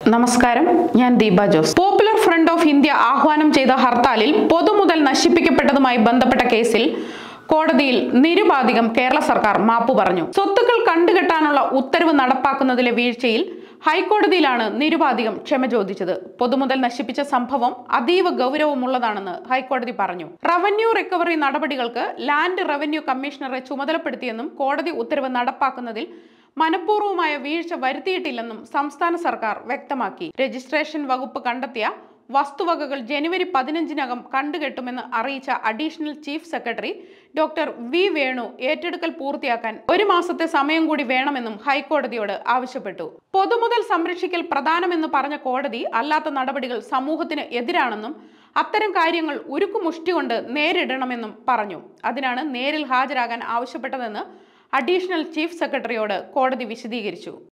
നമസ്കാരം ഞാൻ ദീപ ജോസ് പോപ്പുലർ ഫ്രണ്ട് ഓഫ് ഇന്ത്യ ആഹ്വാനം ചെയ്ത ഹർത്താലിൽ പൊതുമുതൽ നശിപ്പിക്കപ്പെട്ടതുമായി ബന്ധപ്പെട്ട കേസിൽ കോടതിയിൽ നിരുപാധികം കേരള സർക്കാർ മാപ്പു പറഞ്ഞു സ്വത്തുക്കൾ കണ്ടുകെട്ടാനുള്ള ഉത്തരവ് നടപ്പാക്കുന്നതിലെ വീഴ്ചയിൽ ഹൈക്കോടതിയിലാണ് നിരുപാധികം ക്ഷമ ചോദിച്ചത് പൊതുമുതൽ നശിപ്പിച്ച സംഭവം അതീവ ഗൗരവമുള്ളതാണെന്ന് ഹൈക്കോടതി പറഞ്ഞു റവന്യൂ റിക്കവറി നടപടികൾക്ക് ലാൻഡ് റവന്യൂ കമ്മീഷണറെ ചുമതലപ്പെടുത്തിയെന്നും കോടതി ഉത്തരവ് നടപ്പാക്കുന്നതിൽ മനഃപൂർവ്വമായ വീഴ്ച വരുത്തിയിട്ടില്ലെന്നും സംസ്ഥാന സർക്കാർ വ്യക്തമാക്കി രജിസ്ട്രേഷൻ വകുപ്പ് കണ്ടെത്തിയ വസ്തുവകകൾ ജനുവരി പതിനഞ്ചിനകം കണ്ടുകെട്ടുമെന്ന് അറിയിച്ച additional chief secretary doctor V Venu ഏറ്റെടുക്കൽ പൂർത്തിയാക്കാൻ ഒരു മാസത്തെ സമയം കൂടി വേണമെന്നും ഹൈക്കോടതിയോട് ആവശ്യപ്പെട്ടു പൊതുമുതൽ സംരക്ഷിക്കൽ പ്രധാനമെന്ന് പറഞ്ഞ കോടതി അല്ലാത്ത നടപടികൾ സമൂഹത്തിന് എതിരാണെന്നും അത്തരം കാര്യങ്ങൾ ഉരുക്കുമുഷ്ടി കൊണ്ട് നേരിടണമെന്നും പറഞ്ഞു അതിനാണ് നേരിൽ ഹാജരാകാൻ ആവശ്യപ്പെട്ടതെന്ന് അഡീഷണൽ ചീഫ് സെക്രട്ടറിയോട് കോടതി വിശദീകരിച്ചു